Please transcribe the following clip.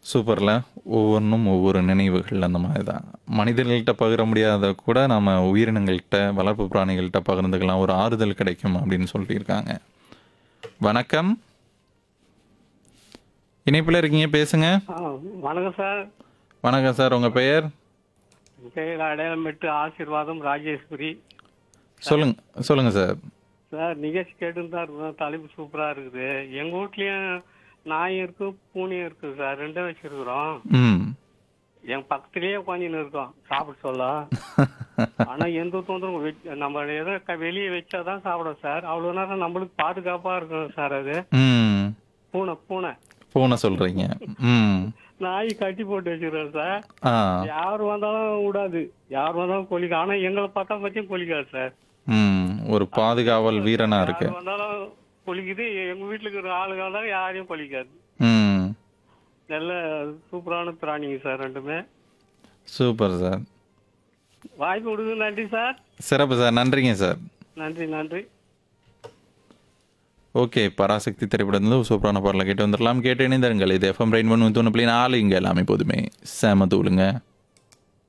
சூப்பர்ல. ஒவ்வொன்னும் ஒவ்வொரு நினைவுகள் அந்த மாதிரி தான். மனிதர்கள்ட்ட பகிர முடியாதத கூட நம்ம உயிரினங்கள்ட்ட, வளர்ப்பு பிராணிகள்ட்ட பகிர்ந்துக்கலாம். ஒரு ஆறுதல் கிடைக்கும் அப்படின்னு சொல்லியிருக்காங்க. வணக்கம். இணைப்பில இருக்கீங்க பேசுங்க. ஆ, வணக்கம் சார் வணக்கம் சார். உங்க பெயர்? என் பேர் அடையாளமெட்டு ஆசீர்வாதம் ராஜேஸ்வரி சொல்லுங்க சொல்லுங்க சார். சார் நிகழ்ச்சி கேட்டுன்னு தான் இருக்கோம் தலைப்பு சூப்பரா இருக்குது எங்க வீட்லயும் நாயும் இருக்கு பூனையும் இருக்கு சார் ரெண்டும் வச்சிருக்கிறோம் ம். என் பக்கத்துலயே உட்காந்துன்னு இருக்கோம் சாப்பிட சொல்ல ஆனா எந்த தொந்தரவும் வெச்- நம்ம ஏதோ க- வெளியே வச்சாதான் சாப்பிடும் சார் அவ்வளவு நேரம் நம்மளுக்கு பாதுகாப்பா இருக்கும் சார் அது ம். பூனை பூனை பூனை சொல்றீங்க. ம். நாய் கட்டி போட்டு வச்சிருக்கோம் சார் ஆ. யார் வந்தாலும் விடாது யார் வந்தாலும் கொலிக்கும் ஆனா எங்களை பார்த்தா பத்தியும் கொலிக்காது சார் ம். ஒரு பாதுகாவல் வீரனா இருக்கு. யார் வந்தாலும் கொலிக்குது எங்க வீட்டுல இருக்கிற ஆளுங்க வந்தாலும் யாரையும் கொலிக்காது ம். நல்ல சூப்பரான பிராணிங்க சார் ரெண்டுமே சூப்பர் சார். வாய்ப்பு கொடுங்க நன்றி சார் சிறப்பு சார். நன்றிங்க சார். நன்றி நன்றி ஓகே பராசக்தி திரைப்படத்துல ஒரு சூப்பரான பாடலை கேட்டு வந்துடலாம் கேட்டு இணைந்திருங்கள் இது எஃப்எம் ரெயின் ஒன்று தொண்ணூறு நாலு இங்கே எல்லாமே போதுமே செம தூளுங்க